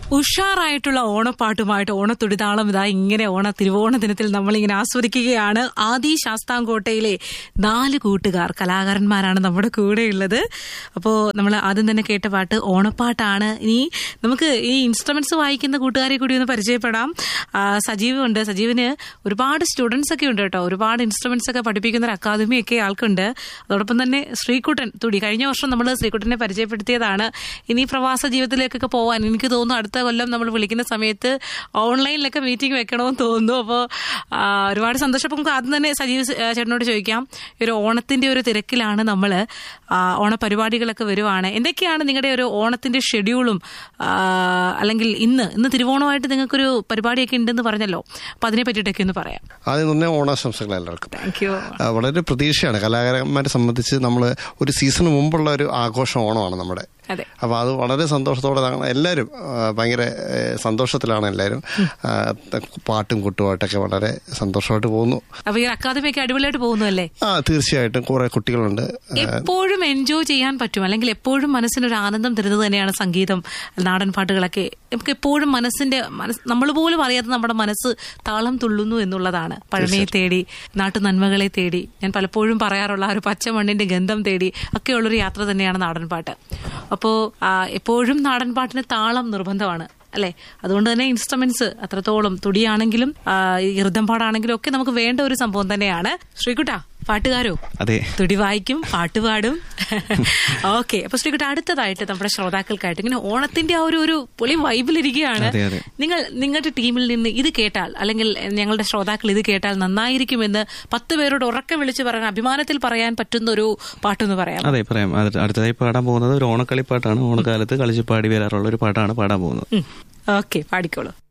ഉഷാറായിട്ടുള്ള ഓണപ്പാട്ടുമായിട്ട് ഓണത്തുടിതാളം ഇതാ ഇങ്ങനെ ഓണ തിരുവോണ ദിനത്തിൽ നമ്മളിങ്ങനെ ആസ്വദിക്കുകയാണ് ആദി ശാസ്താംകോട്ടയിലെ നാല് കൂട്ടുകാർ കലാകാരന്മാരാണ് നമ്മുടെ കൂടെയുള്ളത് അപ്പോൾ നമ്മൾ ആദ്യം തന്നെ കേട്ട പാട്ട് ഓണപ്പാട്ടാണ് ഇനി നമുക്ക് ഈ ഇൻസ്ട്രുമെന്റ്സ് വായിക്കുന്ന കൂട്ടുകാരെ കൂടി ഒന്ന് പരിചയപ്പെടാം ആ, സജീവ് ഉണ്ട് സജീവിന് ഒരുപാട് സ്റ്റുഡൻസ് ഒക്കെ ഉണ്ട് കേട്ടോ ഒരുപാട് ഇൻസ്ട്രുമെന്റ്സ് ഒക്കെ പഠിപ്പിക്കുന്ന ഒരു അക്കാദമി ഒക്കെ ആൾക്കുണ്ട് അതോടൊപ്പം തന്നെ ശ്രീകുട്ടൻ തുടി കഴിഞ്ഞ വർഷം നമ്മൾ ശ്രീകുട്ടനെ പരിചയപ്പെടുത്തിയതാണ് ഇനി പ്രവാസ ജീവിതത്തിലേക്കൊക്കെ പോകാൻ എനിക്ക് തോന്നുന്നു അടുത്ത കൊല്ലം നമ്മൾ വിളിക്കുന്ന സമയത്ത് ഓൺലൈനിലൊക്കെ മീറ്റിംഗ് വെക്കണമെന്ന് തോന്നുന്നു അപ്പോൾ ഒരുപാട് സന്തോഷം അപ്പം നമുക്ക് ആദ്യം തന്നെ സജീവ് സ- ആ, ചേട്ടനോട് ചോദിക്കാം ഈ ഒരു ഓണത്തിന്റെ ഒരു തിരക്കിലാണ് നമ്മൾ ഓണപരിപാടികളൊക്കെ വരുവാണ് എന്തൊക്കെയാണ് നിങ്ങളുടെ ഒരു ഓണത്തിന്റെ ഷെഡ്യൂളും ആ, അല്ലെങ്കിൽ ഇന്ന് ഇന്ന് തിരുവോണമായിട്ട് നിങ്ങൾക്കൊരു പരിപാടിയൊക്കെ ഉണ്ടെന്ന് പറഞ്ഞല്ലോ അപ്പൊ അതിനെ പറ്റിയിട്ടൊക്കെ ഒന്ന് പറയാം ആദ്യം തന്നെ ഓണാശംസകൾ എല്ലാവർക്കും താങ്ക് യു ആ, വളരെ പ്രതീക്ഷയാണ് കലാകാരന്മാരെ സംബന്ധിച്ച് നമ്മൾ ഒരു സീസണ് മുമ്പുള്ള ഒരു ആഘോഷം ഓണമാണ് നമ്മുടെ അതെ അപ്പോൾ അത് വളരെ സന്തോഷത്തോടെ ഞങ്ങൾ എല്ലാവരും ആ, ഭയങ്കര ഏ, സന്തോഷത്തിലാണ് എല്ലാവരും ആ, ത- പാട്ടും കുട്ടുപാട്ടൊക്കെ വളരെ സന്തോഷമായിട്ട് പോകുന്നു അപ്പൊ ഈ അക്കാദമി ഒക്കെ അടിപൊളിയായിട്ട് പോകുന്നു അല്ലേ ആ തീർച്ചയായിട്ടും കുറെ കുട്ടികളുണ്ട് ആ, എപ്പോഴും എൻജോയ് ചെയ്യാൻ പറ്റും അല്ലെങ്കിൽ എപ്പോഴും മനസ്സിനൊരു ആനന്ദം തരുന്നത് തന്നെയാണ് സംഗീതം നാടൻ പാട്ടുകളൊക്കെ നമുക്ക് എപ്പോഴും മനസ്സിന്റെ മനസ്സ് നമ്മൾ പോലും അറിയാതെ നമ്മുടെ മനസ്സ് താളം തുള്ളുന്നു എന്നുള്ളതാണ് പഴമയെ തേടി നാട്ടു നന്മകളെ തേടി ഞാൻ പലപ്പോഴും പറയാറുള്ള ആ ഒരു പച്ചമണ്ണിന്റെ ഗന്ധം തേടി ഒക്കെയുള്ളൊരു യാത്ര തന്നെയാണ് നാടൻ പാട്ട് അപ്പോ ആ, എപ്പോഴും നാടൻ പാട്ടിന് താളം നിർബന്ധമാണ് അല്ലെ അതുകൊണ്ട് തന്നെ ഇൻസ്ട്രുമെന്റ്സ് അത്രത്തോളം തുടിയാണെങ്കിലും ആ, ഈ ഋതം പാടാണെങ്കിലും ഒക്കെ നമുക്ക് വേണ്ട ഒരു സംഭവം തന്നെയാണ് ശ്രീകുട്ട പാട്ടുകാരോ അതെ തുടി വായിക്കും പാട്ട് പാടും ഓക്കെ അപ്പൊ ശ്രീകുട്ട അടുത്തതായിട്ട് നമ്മുടെ ശ്രോതാക്കൾക്കായിട്ട് ഇങ്ങനെ ഓണത്തിന്റെ ആ ഒരു ഒരു പൊളി വൈബിലിരിക്കുകയാണ് അതെ, അതെ. നിങ്ങൾ നിങ്ങളുടെ ടീമിൽ നിന്ന് ഇത് കേട്ടാൽ അല്ലെങ്കിൽ ഞങ്ങളുടെ ശ്രോതാക്കൾ ഇത് കേട്ടാൽ നന്നായിരിക്കുമെന്ന് പത്ത് പേരോട് ഉറക്കെ വിളിച്ച് പറയാൻ അഭിമാനത്തിൽ പറയാൻ പറ്റുന്ന ഒരു പാട്ടെന്ന് പറയാം അതെ പറയാം അത് അടുത്തതായി പാടാൻ പോകുന്നത് ഒരു ഓണക്കളിപ്പാട്ടാണ് ഓണക്കാലത്ത് കളിച്ച് പാടി വരാറുള്ള ഒരു പാട്ടാണ് പാടാൻ പോകുന്നത് ഓക്കെ പാടിക്കോളൂ